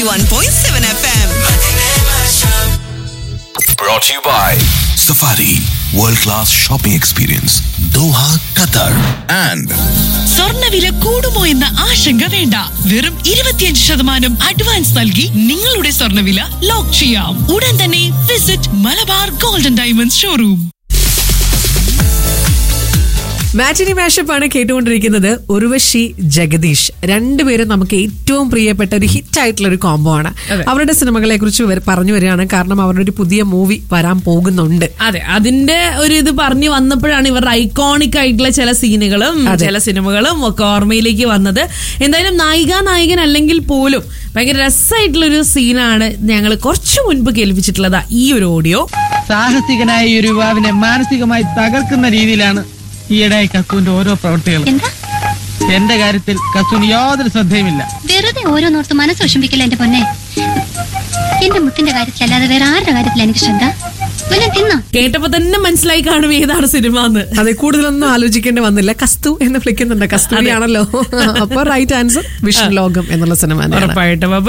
91.7 FM. Brought to you by Safari World Class Shopping Experience Doha, Qatar and സ്വർണ്ണവില കൂടുമോ എന്ന ആശങ്ക വേണ്ട വെറും ഇരുപത്തിയഞ്ച് ശതമാനം അഡ്വാൻസ് നൽകി നിങ്ങളുടെ സ്വർണ്ണവില ലോക്ക് ചെയ്യാം ഉടൻ തന്നെ visit Malabar golden diamonds showroom matinee mashup ആണ് കേട്ടുകൊണ്ടിരിക്കുന്നത് ഉർവശി ജഗദീഷ് രണ്ടുപേരും നമുക്ക് ഏറ്റവും പ്രിയപ്പെട്ട ഒരു ഹിറ്റ് ആയിട്ടുള്ള ഒരു കോംബോ ആണ് അവരുടെ സിനിമകളെ കുറിച്ച് പറഞ്ഞു വരികയാണ് കാരണം അവരുടെ ഒരു പുതിയ മൂവി വരാൻ പോകുന്നുണ്ട് അതെ അതിന്റെ ഒരു ഇത് പറഞ്ഞു വന്നപ്പോഴാണ് ഇവരുടെ ഐക്കോണിക് ആയിട്ടുള്ള ചില സീനുകളും അതെ. ചില സിനിമകളും ഒക്കെ ഓർമ്മയിലേക്ക് വന്നത് എന്തായാലും നായിക നായകൻ അല്ലെങ്കിൽ പോലും ഭയങ്കര രസമായിട്ടുള്ള ഒരു സീനാണ് ഞങ്ങൾ കുറച്ചു മുൻപ് കേൾപ്പിച്ചിട്ടുള്ളത് ഈ ഒരു ഓഡിയോ സാഹസികനായ ഈ ഒരു യുവാവിനെ മാനസികമായി തകർക്കുന്ന രീതിയിലാണ് ഈയിടെയായി കസ്തുവിന്റെ ഓരോ പ്രവൃത്തികളും എന്താ എന്റെ കാര്യത്തിൽ കസ്തുവിന് യാതൊരു ശ്രദ്ധയുമില്ല വെറുതെ ഓരോന്നോർത്ത് മനസ്സ് വിഷമിക്കില്ല എന്റെ പൊന്നെ എന്റെ മുത്തിന്റെ കാര്യത്തിലല്ലാതെ വേറെ ആരുടെ കാര്യത്തില എനിക്ക് ശ്രദ്ധ വല്ലതും തിന്നോ കേട്ടപ്പോ തന്നെ മനസ്സിലായി കാണും ഏതാണ് സിനിമ എന്ന് അതെ കൂടുതലൊന്നും ആലോചിക്കേണ്ടി വന്നില്ല കസ്തു എന്ന് വിളിക്കുന്നുണ്ട് കസ്തൂരിയാണല്ലോ അപ്പൊ റൈറ്റ് ആൻസർ വിഷ്ണു ലോകം എന്നുള്ള സിനിമ തന്നെയാണ് ഉറപ്പായിട്ടും അപ്പൊ